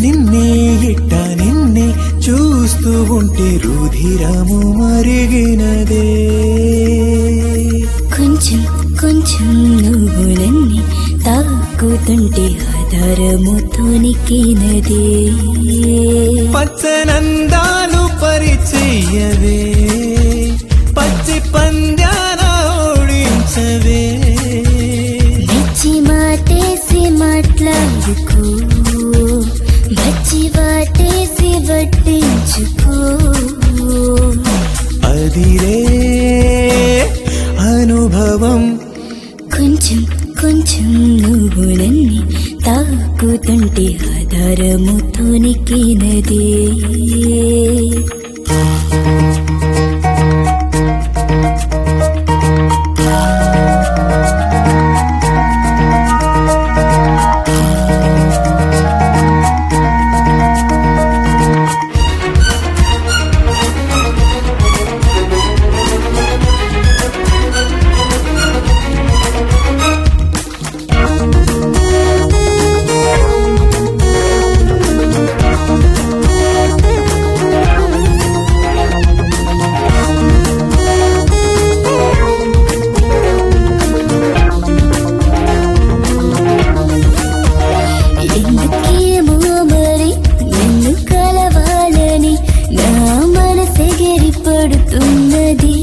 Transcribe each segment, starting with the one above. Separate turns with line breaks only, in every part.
నిన్నే ఇట్ట నిన్నే చూస్తూ ఉంటే రుధిరము మరిగినదే
కొంచెం కొంచెం నువ్వులన్నీ తాకుతుంటే ఆధారము తోనికినదే
పచ్చనందాలు పరిచయ్యవే పచ్చి పంద్యాన ఓడించవే
మెచ్చి మాటేసి మాట్లాడుకో మచ్చి వాటేసి వడ్డించుకో
అదిరే అనుభవం
కొంచెం కొంచెం నువ్వులన్నీ తాకుతుంటే ఆధారము తోనికినదే ఎందుకేమో మరి నిన్ను కలవాలని నా మనసెగిరి పడుతున్నది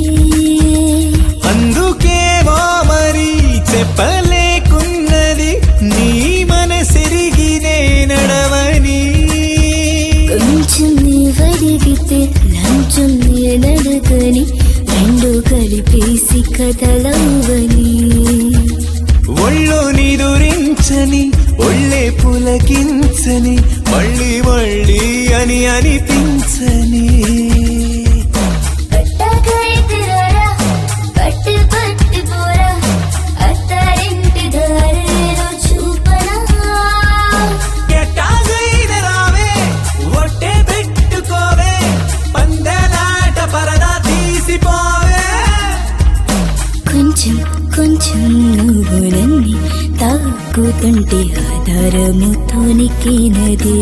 అందుకేమో మరి చెప్పలేకున్నది నీ మనసిరిగినే నడవని
కొంచెం నీవడిగితే లంచం నేనడగని రెండు కలిపేసి కదలవని
ఒళ్ళు నిదురించని ఒళ్ళే పులకించని మళ్ళీ మళ్ళీ అని అనిపించని
పట్టకైతిరారా, పట్టు పట్టు పోరా, అత్తారింటి దారేదో చూపనా
ఎట్టాగైన రావే ఒట్టే పెట్టుకోవే పందెలాట పరదా తీసిపోవే
కొంచెం కొంచెం నువ్వులన్నీ తాకుతుంటే ఆధారము తోనికినదే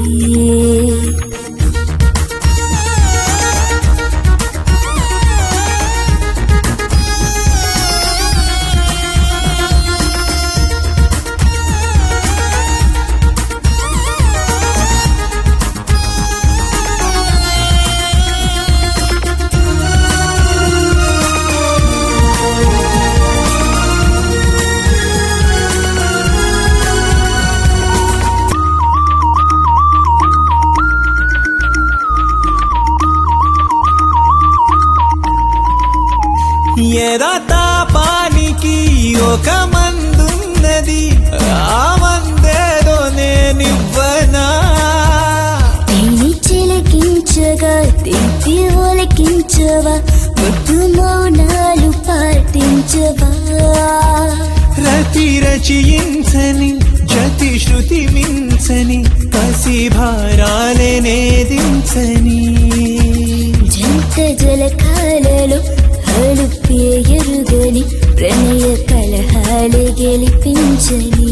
ఎదా తాపానికి ఒక మందున్నది ఆ మందేదో నేనివ్వనా
తేని చిలకించగా తిప్పి ఒలకించవా ముద్దు మౌనాలు పాటించవా
రతి రచయించని జతి శృతి మించని కసి భారాలే నేదించని
జంట జలకాలలో అలుపే ఎరుగని ప్రణయ కలహాలే గెలిపించని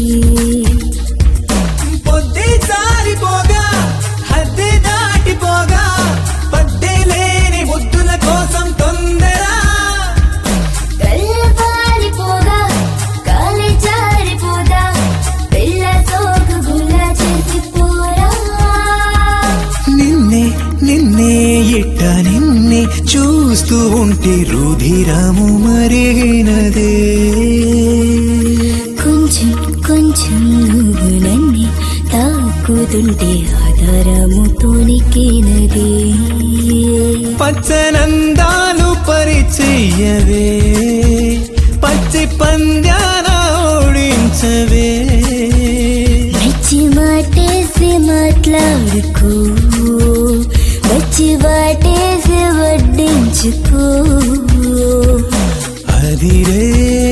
పొద్దే జారిపోగా హద్దే దాటిపోగా పద్దే లేని ముద్దుల కోసం తొందర
కళ్ళపారిపోగా కాలి జారిపోదా పిల్ల సోకు గుల్ల చేసిపోరా
నిన్నే నిన్నే ఇట్ట నిన్నే చూస్తూ ఉంటే రుధిరము మరిగినదే
కొంచెం కొంచెం నువ్వులన్నీ తాకుతుంటే ఆధారము తోనికినదే
పచ్చనందాలు పరిచయ్యవే పచ్చి పంద్యాన ఓడించవే
మెచ్చి మాటేసి మాట్లాడుకో వచ్చి వాటేసి వడ్డించుకో
అదిరే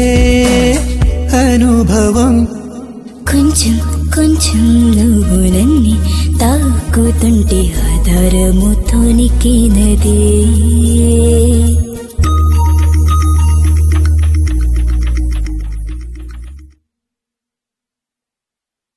అనుభవం
కొంచెం కొంచెం నువ్వులన్నీ తాకుతుంటే ఆధారము తోనికినదే